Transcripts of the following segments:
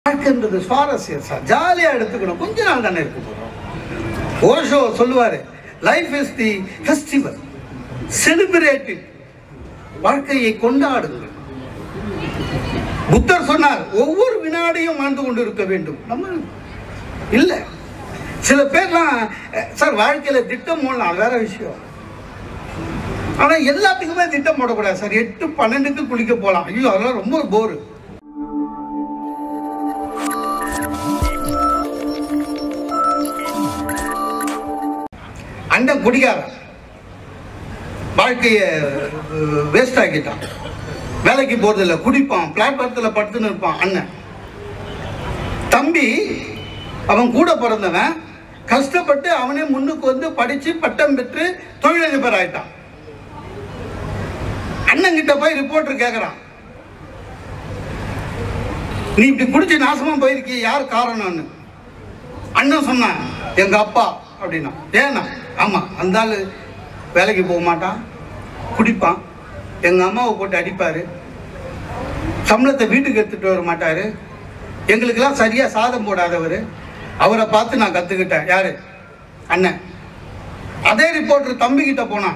வாழ்க்கைன்றது சுவாரஸ்யம் சார் ஜாலியா எடுத்துக்கணும் கொஞ்ச நாள் தானே இருக்க போறோம் ஓஷோ சொல்லுவாரு life is the festival celebrating வாழ்க்கையை கொண்டாடுங்கள் புத்தர் சொன்னார் ஒவ்வொரு வினாடியும் வாழ்ந்து கொண்டு இருக்க வேண்டும் நம்ம இல்ல சில பேர்லாம் அஹ், சார் வாழ்க்கையில திட்டம் போடலாம் அது வேற விஷயம் ஆனா எல்லாத்துக்குமே திட்டம் போடக்கூடாது சார் எட்டு பன்னெண்டுக்கு குளிக்க போலாம் ஐயோ அதெல்லாம் ரொம்ப போரு அண்ணன் குடிகாரன் வாழ்க்கைய வேஸ்ட் ஆக்கிட்டான் வேலைக்கு போறதில்ல குடிப்பான் பிளாட்பாரத்தில் படுத்துன்னு இருப்பான் அண்ணன் தம்பி அவன் கூட பிறந்தவன் கஷ்டப்பட்டு அவனே முன்னுக்கு வந்து படிச்சு பட்டம் பெற்று தொழிலதிபர் ஆயிட்டான் அண்ணன் கிட்ட போய் ரிப்போர்ட்டர் கேக்குறான் நீ இப்படி குடிச்சு நாசமா போயிருக்கிய யார் காரணம்னு அண்ணன் சொன்னான் எங்க அப்பா அப்படின்னா ஏன்னா ஆமா அந்த ஆளு வேலைக்கு போக மாட்டான் குடிப்பான் எங்க அம்மாவை போட்டு அடிப்பாரு சம்பளத்தை வீட்டுக்கு எடுத்துட்டு வர மாட்டாரு எங்களுக்கெல்லாம் சரியா சாதம் போடாதவர் அவரை பார்த்து நான் கத்துக்கிட்டேன் யாரு அண்ணன் அதே ரிப்போர்ட்டர் தம்பி கிட்ட போனான்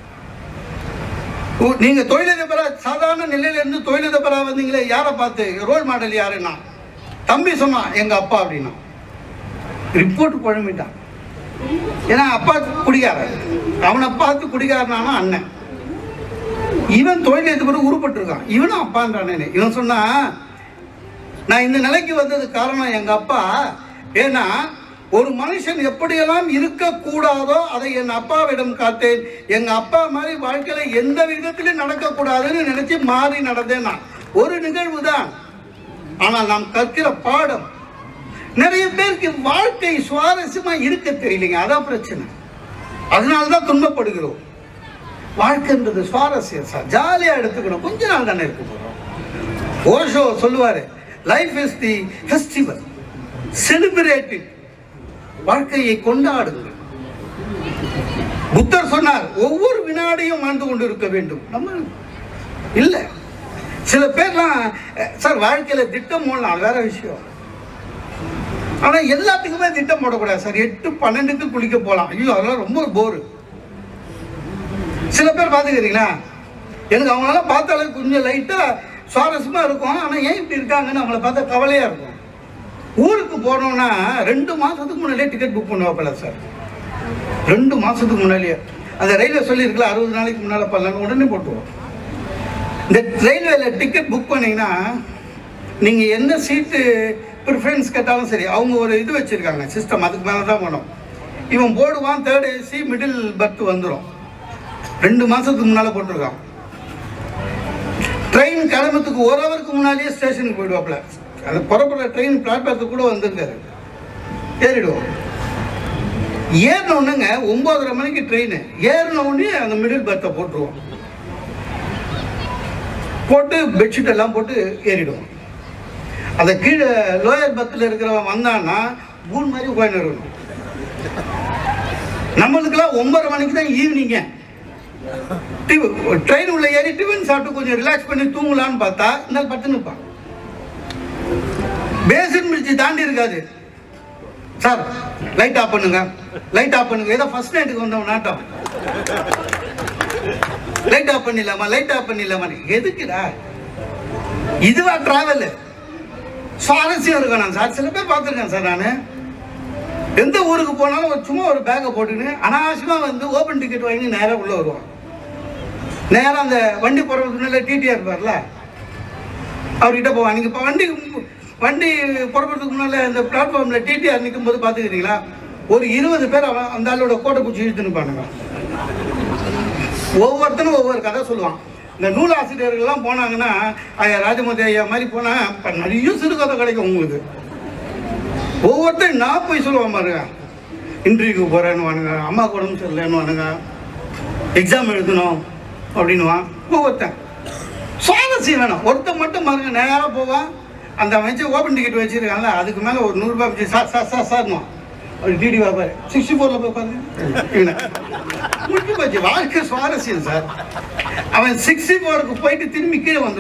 ஓ, நீங்க தொழிலதிபரா சாதாரண நிலையில இருந்து தொழிலதிபரா வந்தீங்களே யாரை பார்த்து ரோல் மாடல் யாருன்னா தம்பி சொன்னான் எங்க அப்பா அப்படின்னா ரிப்போர்ட் குழம்பிட்டான் ஏன்னா அப்பா குடிகாரன் அவனை பார்த்து குடிகாரனான அண்ணன் இவன் தொழிலதிபர் உருப்பட்டிருக்கான் இவனும் அப்பான்றானே இவன் சொன்னா நான் இந்த நிலைக்கு வந்தது காரணம் எங்க அப்பா ஏன்னா ஒரு மனுஷன் எப்படியெல்லாம் இருக்கக்கூடாதோ அதை என் அப்பாவிடம் காத்தேன் எங்க அப்பா மாதிரி வாழ்க்கையில எந்த விதத்திலும் நடக்கக்கூடாதுன்னு நினைச்சு மாறி நடந்தேன் நான் ஒரு நிகழ்வு தான் ஆனால் நாம் கற்கிற பாடம் நிறைய பேருக்கு வாழ்க்கை சுவாரஸ்யமா இருக்க தெரியலைங்க அதான் பிரச்சனை அதனால தான் துன்பப்படுகிறோம் வாழ்க்கைன்றது சுவாரஸ்யம் சார் ஜாலியா எடுத்துக்கணும் கொஞ்ச நாள் தானே இருக்க போறோம் ஓஷோ சொல்லுவாரு life is the festival celebrating வாழ்க்கையை கொண்டாடுங்கள் புத்தர் சொன்னார் ஒவ்வொரு வினாடியும் வாழ்ந்து கொண்டு இருக்க வேண்டும் நம்ம இல்ல சில பேர்லாம் அஹ், சார் வாழ்க்கையில திட்டம் போடலாம் அது வேற விஷயம் ஆனா எல்லாத்துக்குமே திட்டம் போடக்கூடாது சார் எட்டு பன்னெண்டுக்கு குளிக்க போலாம் ஐயோ அதெல்லாம் ரொம்ப போரு சில பேர் பார்த்துக்கிறீங்களா எனக்கு அவங்களெல்லாம் பார்த்தாலே கொஞ்சம் லைட்டாக சுவாரஸ்யமாக இருக்கும் ஆனால் ஏன் இப்படி இருக்காங்கன்னு அவங்கள பார்த்தா கவலையாக இருக்கும் ஊருக்கு போனோம்னா ரெண்டு மாதத்துக்கு முன்னாடியே டிக்கெட் புக் பண்ணுவாப்பில்ல சார் ரெண்டு மாதத்துக்கு முன்னாடியே அந்த ரயில்வே சொல்லியிருக்கல அறுபது நாளைக்கு முன்னால் பண்ணலான்னு உடனே போட்டுருவோம் இந்த ரயில்வேல டிக்கெட் புக் பண்ணீங்கன்னா நீங்கள் என்ன சீட்டு ப்ரிஃபரன்ஸ் கேட்டாலும் சரி அவங்க ஒரு இது வச்சுருக்காங்க சிஸ்டம் அதுக்கு மேலே தான் வேணும் இவன் போடுவான் தேர்ட் ஏசி மிடில் பர்த் வந்துடும் ரெண்டு மாசத்துக்கு முன்னால போட்டிருக்கான் ட்ரெயின் கிளம்புறதுக்கு ஒரு ஹவருக்கு முன்னாடியே ஸ்டேஷனுக்கு போயிடுவாப்ல அது புறப்படுற ட்ரெயின் பிளாட்பாரத்துக்கு கூட வந்திருக்காரு ஏறிடுவோம் ஏறின உடனேங்க ஒன்பதரை மணிக்கு ட்ரெயின் ஏறின உடனே அந்த மிடில் பர்த்தை போட்டுருவோம் போட்டு பெட்ஷீட் எல்லாம் போட்டு ஏறிடுவோம் அந்த கீழே லோயர் பர்த்தில் இருக்கிறவன் வந்தான்னா மூணு மாதிரி உட்காந்து இருக்கணும் நம்மளுக்கெல்லாம் ஒன்பதரை மணிக்கு தான் ஈவினிங்க ட்ரெயின் உள்ள ஏறி டிஃபன் சாப்பிட்டு கொஞ்சம் ரிலாக்ஸ் பண்ணி தூங்கலான்னு பார்த்தா இந்த பத்து நிற்பான் பேசின் பிரிட்ஜ் தாண்டி இருக்காது சார் லைட் ஆஃப் பண்ணுங்க லைட் ஆஃப் பண்ணுங்க ஏதோ ஃபர்ஸ்ட் நைட்டுக்கு வந்தவன் நாட்டம் லைட் ஆஃப் பண்ணிடலாமா லைட் ஆஃப் பண்ணிடலாமா எதுக்குடா இதுவா டிராவல் சுவாரஸ்யம் இருக்கணும் சார் சில பேர் பார்த்துருக்கேன் சார் நான் எந்த ஊருக்கு போனாலும் ஒரு சும்மா ஒரு பேக்கை போட்டுக்கின்னு அனாவசியமா வந்து ஓப்பன் டிக்கெட் வாங்கி நேராக உள்ள வருவான் நேராக அந்த வண்டி போகிறதுக்கு முன்னாடி டிடிஆர் இருப்பார்ல அவர்கிட்ட போவான் நீங்கள் இப்போ வண்டி வண்டி புறப்படுறதுக்கு முன்னால் இந்த பிளாட்ஃபார்மில் டிடிஆர் நிற்கும் போது பார்த்துக்கிறீங்களா ஒரு இருபது பேர் அவன் அந்த ஆளோட கோட்டை பூச்சி இழுத்து நிற்பானுங்க ஒவ்வொருத்தனும் ஒவ்வொரு கதை சொல்லுவான் இந்த நூலாசிரியர்கள்லாம் போனாங்கன்னா ஐயா ராஜமூர்த்தி ஐயா மாதிரி போனால் இப்போ நிறைய சிறுகதை கிடைக்கும் உங்களுக்கு ஒவ்வொருத்தரும் நான் போய் சொல்லுவான் பாருங்க இன்டர்வியூக்கு போகிறேன்னு வானுங்க அம்மாவுக்கு உடம்பு சரியில்லைன்னு வானுங்க எக்ஸாம் எழுதணும் அப்படின்னுவான் ஒவ்வொருத்தன் சுவாரஸ்யம் வேணும் ஒருத்தன் மட்டும் பாருங்க நேராக போவான் அந்த வச்சு ஓப்பன் டிக்கெட் வச்சிருக்காங்கல்ல அதுக்கு மேலே ஒரு நூறுரூபா வச்சு சார் சார் சார் சார்னுவான் ஒரு டிடி பாப்பாரு சிக்ஸ்டி ஃபோரில் போய் பாருங்க இவனை. முடிஞ்சு போச்சு வாழ்க்கை சுவாரஸ்யம் சார் அவன் சிக்ஸ்டி ஃபோருக்கு போயிட்டு திரும்பி கீழே வந்துடுவான்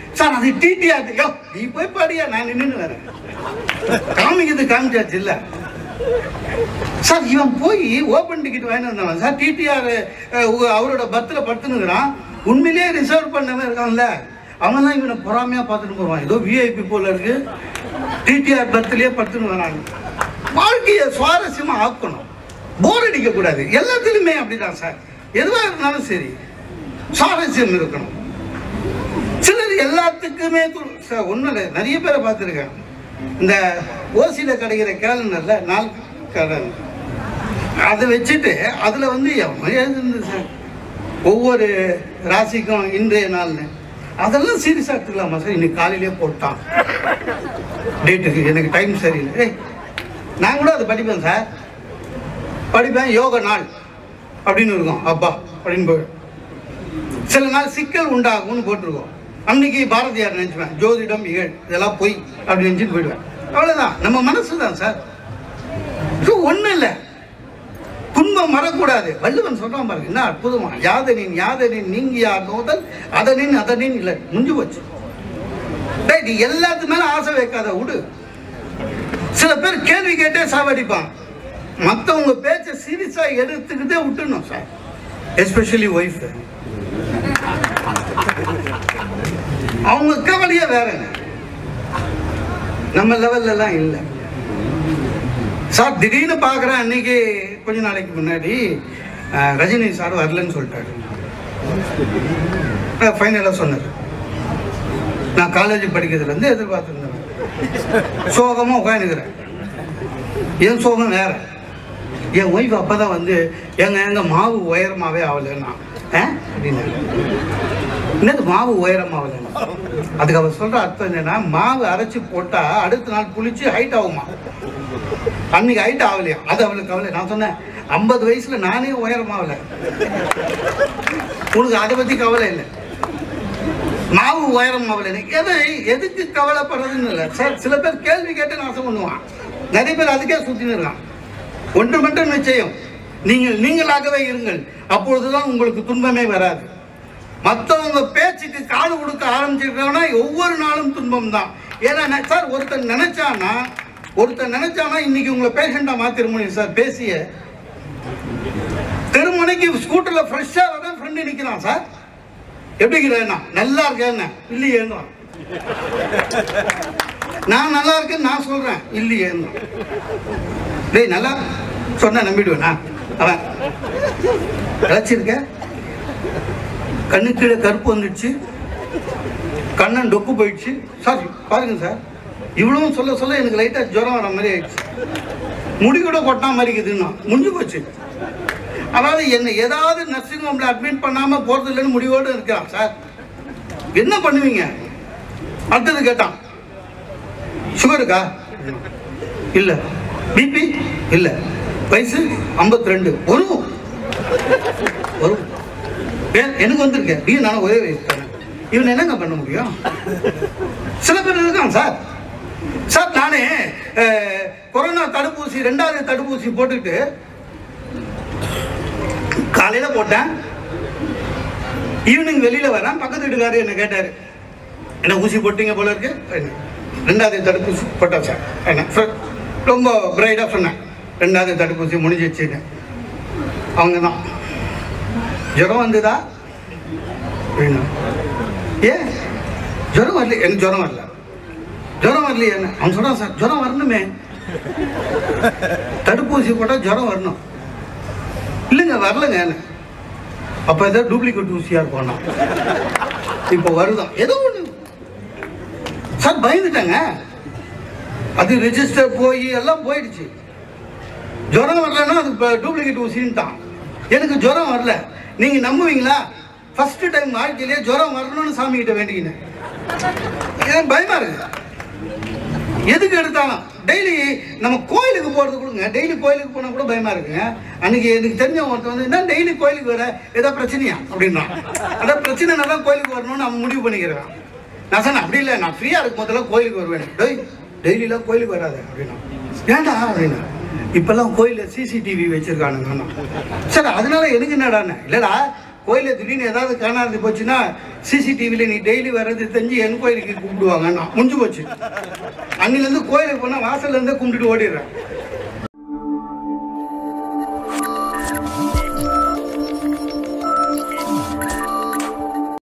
சார் அது டிடிஆர் யோ நீ போய் பாடியா நான் நின்று வரேன் காமிக்கிறது காமிச்சாச்சு இல்ல சார் இவன் போய் ஓப்பன் டிக்கெட் வாங்கிட்டு வந்தவன் சார் டிடிஆர் அவரோட பத்தில் படுத்துனுக்குறான் உண்மையிலேயே ரிசர்வ் பண்ணவன் இருக்கான்ல அவன் தான் இவனை பொறாமையா பார்த்துட்டு போவான் ஏதோ விஐபி போல இருக்கு டிடிஆர் பர்த்லயே படுத்துன்னு வராங்க வாழ்க்கையை சுவாரஸ்யமா ஆக்கணும் போர் அடிக்க கூடாது எல்லாத்துலயுமே அப்படிதான் சார் எதுவா இருந்தாலும் சரி சுவாரஸ்யம் இருக்கணும் சிலர் எல்லாத்துக்குமே ஒன்றும் இல்லை நிறைய பேரை பார்த்துருக்கேன் இந்த ஓசியில் கிடைக்கிற கேலண்டர்ல நாள் கேலண்டர் அதை வச்சுட்டு அதில் வந்து எவன் எழுதுந்து சார் ஒவ்வொரு ராசிக்கும் இன்றைய நாள்னு அதெல்லாம் சீரியஸாக எடுத்துக்கலாமா சார் இன்னைக்கு காலையிலே போட்டான் டேட்டுக்கு எனக்கு டைம் சரியில்லை ஏய் நான் கூட அதை படிப்பேன் சார் படிப்பேன் யோக நாள் அப்படின்னு இருக்கும் அப்பா அப்படின்னு போய் சில நாள் சிக்கல் உண்டாகும்னு போட்டிருக்கோம் அன்னைக்கு பாரதியார் நினைச்சுவேன் ஜோதிடம் இகழ் இதெல்லாம் பொய் அப்படி நினைச்சுட்டு போயிடுவேன் அவ்வளவுதான் நம்ம மனசு தான் சார் இது ஒண்ணும் இல்லை துன்பம் வரக்கூடாது வள்ளுவன் சொல்றான் பாருங்க என்ன அற்புதமா யாதனின் யாதனின் நீங்கியா நோதல் அதனின் அதனின் இல்லை முடிஞ்சு போச்சு டேய், நீ எல்லாத்து மேல ஆசை வைக்காத விடு சில பேர் கேள்வி கேட்டே சாவடிப்பான் மத்தவங்க பேச்ச சீரியஸா எடுத்துக்கிட்டே விட்டுணும் சார் எஸ்பெஷலி ஒய்ஃப் அவங்க கவலையே வேறங்க நம்ம லெவல்ல எல்லாம் இல்லை சார் திடீர்னு பார்க்குறேன் அன்னைக்கு கொஞ்ச நாளைக்கு முன்னாடி அஹ், ரஜினி சார் வரலன்னு சொல்லிட்டாரு ஃபைனலாக சொன்னார் நான் காலேஜ் படிக்கிறதுலேருந்து எதிர்பார்த்துருந்தேன் சோகமாக உட்காந்துக்கிறேன் என் சோகம் வேற என் ஒய்ஃப் அப்போ தான் வந்து எங்க எங்க மாவு உயரமாகவே ஆகலைன்னா ஆ அப்படின்னு என்னது மாவு உயரம் ஆகலைன்னா அதுக்கு அவர் சொல்கிற அர்த்தம் என்னன்னா மாவு அரைச்சி போட்டால் அடுத்த நாள் புளிச்சு ஹைட் ஆகுமா அன்னைக்கு ஹைட் ஆகலையா அது அவளுக்கு கவலை நான் சொன்னேன் ஐம்பது வயசுல நானே உயரமாகல உனக்கு அதை பத்தி கவலை இல்லை மாவு உயரம் ஆகலை எதை எதுக்கு கவலைப்படுறதுன்னு இல்லை சார் சில பேர் கேள்வி கேட்டு நாசம் பண்ணுவான் நிறைய பேர் அதுக்கே சுத்தின்னு இருக்கான் ஒன்று மட்டும் நிச்சயம் நீங்கள் நீங்களாகவே இருங்கள் அப்பொழுதுதான் உங்களுக்கு துன்பமே வராது மற்றவங்க பேச்சுக்கு காது கொடுக்க ஆரம்பிச்சிருக்கோம்னா ஒவ்வொரு நாளும் துன்பம் தான் ஏன்னா நெ- சார் ஒருத்தன் நினைச்சானா ஒருத்தன் நினைச்சானா இன்னைக்கு உங்களை பேஷண்டா மாத்திர முடியும் சார் பேசிய தெருமுனைக்கு ஸ்கூட்டர்ல ஃப்ரெஷ்ஷா வர ஃப்ரெண்டு நிக்கிறான் சார் எப்படி இருக்கிறேன்னா நல்லா இருக்கேன்னா இல்லையேன்னா நான் நல்லா இருக்கேன்னு நான் சொல்றேன் இல்லையேன்னா டேய் நல்லா சொன்னா நம்பிடுவேனா அவன் இழைச்சிருக்க கண்ணு கீழே கருப்பு வந்துடுச்சு கண்ணன் டொக்கு போயிடுச்சு சார் பாருங்க சார் இவ்வளவும் சொல்ல சொல்ல எனக்கு லைட்டாக ஜுரம் வர மாதிரி ஆயிடுச்சு முடி கூட கொட்டா மாதிரி இருக்குதுன்னா முடிஞ்சு போச்சு அதாவது என்ன ஏதாவது நர்சிங் ஹோம்ல அட்மிட் பண்ணாம போறது இல்லைன்னு முடிவோடு இருக்கிறான் சார் என்ன பண்ணுவீங்க அடுத்தது கேட்டான் சுகருக்கா இல்ல பிபி இல்ல வயசு 52 ரெண்டு வரும் வரும் ஏன் எனக்கு வந்திருக்க நீ நானும் ஒரே வயசு தானே இவன் என்னங்க பண்ண முடியும் சில பேர் இருக்கான் சார் சார் நானே அஹ், கொரோனா தடுப்பூசி ரெண்டாவது தடுப்பூசி போட்டுட்டு காலையில போட்டேன் ஈவினிங் வெளியில வரேன் பக்கத்து வீட்டுக்காரர் என்ன கேட்டாரு என்ன ஊசி போட்டீங்க போல இருக்கு என்ன, ரெண்டாவது தடுப்பூசி போட்டா சார் என்ன சார் ரொம்ப பிரைடாக சொன்னேன் ரெண்டாவது தடுப்பூசி முடிஞ்சிச்சுன்னு அவங்க தான் ஜுரம் வந்ததா அப்படின்னா ஏன் ஜுரம் வரல எனக்கு ஜுரம் வரல ஜுரம் வரலையே என்ன அவன் சொல்றான் சார் ஜுரம் வரணுமே தடுப்பூசி போட்டால் ஜுரம் வரணும் இல்லைங்க வரலங்க என்ன அப்போ ஏதோ டூப்ளிகேட் ஊசியாக இருக்கும்னா இப்போ வருதான் ஏதோ ஒன்று சார் பயந்துட்டாங்க அது ரெஜிஸ்டர் போய் எல்லாம் போயிடுச்சு ஜுரம் வரலன்னா அது இப்போ டூப்ளிகேட் ஊசின்ட்டான் எனக்கு ஜுரம் வரல நீங்கள் நம்புவீங்களா ஃபர்ஸ்ட் டைம் வாழ்க்கையிலே ஜுரம் வரணும்னு சாமி கிட்ட வேண்டிக்கினேன் எனக்கு பயமா இருக்கு எதுக்கு எடுத்தாலும் டெய்லி நம்ம கோயிலுக்கு போறது கொடுங்க டெய்லி கோயிலுக்கு போனா கூட பயமா இருக்குங்க அன்னைக்கு எனக்கு தெரிஞ்ச ஒருத்தன் வந்து என்ன டெய்லி கோயிலுக்கு வர ஏதோ பிரச்சனையா அப்படின்றான் அதான் பிரச்சனைனா தான் கோயிலுக்கு வரணும்னு அவன் முடிவு பண்ணிக்கிறான் நான் சொன்னேன் அப்படி இல்லை நான் ஃப்ரீயா இருக்கும் போதெல்லாம் கோயிலுக்கு வருவேன் டேய் டெய்லிலாம் கோயிலுக்கு வராத அப்படின்னா ஏன்டா அப்படின்னா இப்பெல்லாம் கோயிலில் சிசிடிவி வச்சிருக்கானுங்க சார் அதனால எனக்கு என்னடாண்ணே இல்லடா கோயிலில் திடீர்னு ஏதாவது காணாது போச்சுன்னா சிசிடிவியில் நீ டெய்லி வர்றது தெரிஞ்சு என் கோயிலுக்கு கூப்பிடுவாங்க நான் முடிஞ்சு போச்சு அன்னிலேருந்து கோயிலுக்கு போனால் வாசல்ல இருந்தே கும்பிட்டுட்டு ஓடிடுறேன்